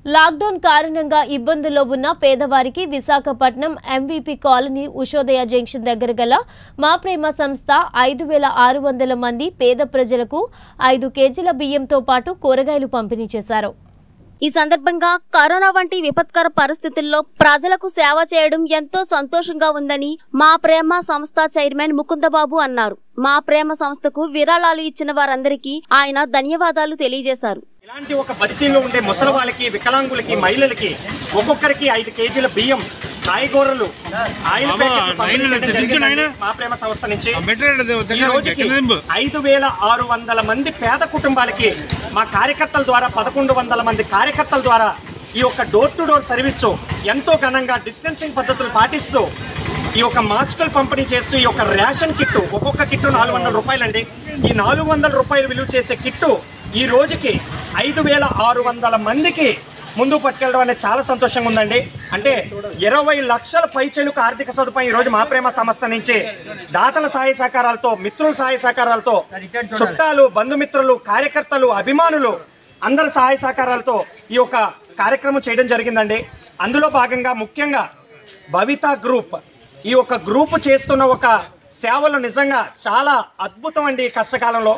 Lockdown కారణంగా ఇబ్బందుల్లో ఉన్న పేదవారికి Visakhapatnam MVP colony Ushodaya junction దగ్గర గల మా ప్రేమ సంస్థ ఐదు వేల ఆరు వందల మంది పేద ప్రజలకు ఐదు కేజీల బియ్యంతో పాటు కూరగాయలు పంపిణీ చేశారు ఈ సందర్భంగా కరోనా వంటి విపత్కర పరిస్థితుల్లో ప్రజలకు సేవ చేయడం ఎంతో సంతోషంగా ఉందని మా ప్రేమ సంస్థ చైర్మన్ ముకుందబాబు అన్నారు మా ప్రేమ సంస్థకు విరాళాలు ఇచ్చిన వారందరికీ ఆయన ధన్యవాదాలు తెలియజేశారు ఇలాంటి ఒక బస్తీలో ఉండే ముసలి వాళ్ళకి వికలాంగులకి మహిళలకి ఒక్కొక్కరికి ఐదు కేజీల బియ్యం కాయగూరలు ఆయిల్ బాబా, ప్యాకెట్లు పంపిణీ నాయనా, చేయడం తెచ్చించు జరిగిందండి నాయనా. మా ప్రేమ సంస్థ నుంచి మెటీరియల్ ఈ రోజుకి ఐదు వేల ఆరు వందల మంది పేద కుటుంబాలకి మా కార్యకర్తల ద్వారా పదకొండు వందల మంది కార్యకర్తల ద్వారా ఈ యొక్క డోర్ టు డోర్ సర్వీసు ఎంతో ఘనంగా డిస్టెన్సింగ్ పద్ధతులు పాటిస్తూ ఈ యొక్క మాస్కులు పంపిణీ చేస్తూ ఈ యొక్క రేషన్ కిట్టు ఒక్కొక్క కిట్టు నాలుగు వందల రూపాయలండి ఈ నాలుగు వందల రూపాయలు విలువ చేసే కిట్టు ఈ రోజుకి ఐదు వేల ఆరు వందల మందికి ముందు పట్టుకెళ్ళడం అనేది చాలా సంతోషంగా ఉందండి అంటే ఇరవై లక్షల పైచెలుకు ఆర్థిక సదుపాయం ఈ రోజు మా ప్రేమ సంస్థ నుంచి దాతల సహాయ సహకారాలతో మిత్రుల సహాయ సహకారాలతో చుట్టాలు బంధుమిత్రులు కార్యకర్తలు అభిమానులు అందరి సహాయ సహకారాలతో ఈ యొక్క కార్యక్రమం చేయడం జరిగిందండి అందులో భాగంగా ముఖ్యంగా భవిత గ్రూప్ ఈ యొక్క గ్రూప్ చేస్తున్న ఒక సేవలు నిజంగా చాలా అద్భుతం అండి ఈ కష్టకాలంలో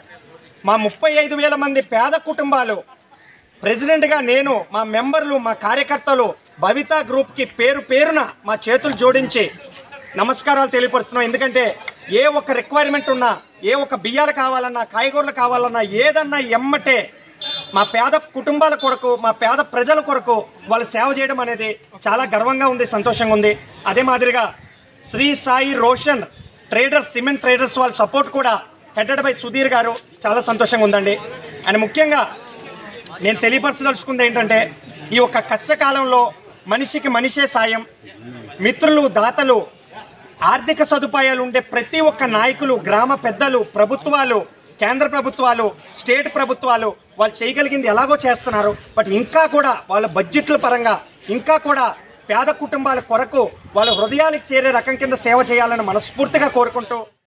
మా ముప్పై ఐదు వేల మంది పేద కుటుంబాలు ప్రెసిడెంట్గా నేను మా మెంబర్లు మా కార్యకర్తలు భవిత గ్రూప్కి పేరు పేరున మా చేతులు జోడించి నమస్కారాలు తెలియపరుస్తున్నాం ఎందుకంటే ఏ ఒక్క రిక్వైర్మెంట్ ఉన్నా ఏ ఒక్క బియ్యాలు కావాలన్నా కాయగూరలు కావాలన్నా ఏదన్నా ఎమ్మటే మా పేద కుటుంబాల కొరకు మా పేద ప్రజల కొరకు వాళ్ళు సేవ చేయడం అనేది చాలా గర్వంగా ఉంది సంతోషంగా ఉంది అదే మాదిరిగా Sri Sai Roshan traders cement traders వాళ్ళ సపోర్ట్ కూడా హెడెడ్ బై సుధీర్ గారు చాలా సంతోషంగా ఉందండి అండ్ ముఖ్యంగా నేను తెలియపరచదలుచుకుంది ఏంటంటే ఈ యొక్క కష్టకాలంలో మనిషికి మనిషే సాయం మిత్రులు దాతలు ఆర్థిక సదుపాయాలు ఉండే ప్రతి ఒక్క నాయకులు గ్రామ పెద్దలు ప్రభుత్వాలు కేంద్ర ప్రభుత్వాలు స్టేట్ ప్రభుత్వాలు వాళ్ళు చేయగలిగింది ఎలాగో చేస్తున్నారు బట్ ఇంకా కూడా వాళ్ళ బడ్జెట్ల పరంగా ఇంకా కూడా పేద కుటుంబాల కొరకు వాళ్ళ హృదయాలకు చేరే రకం కింద సేవ చేయాలని మనస్ఫూర్తిగా కోరుకుంటూ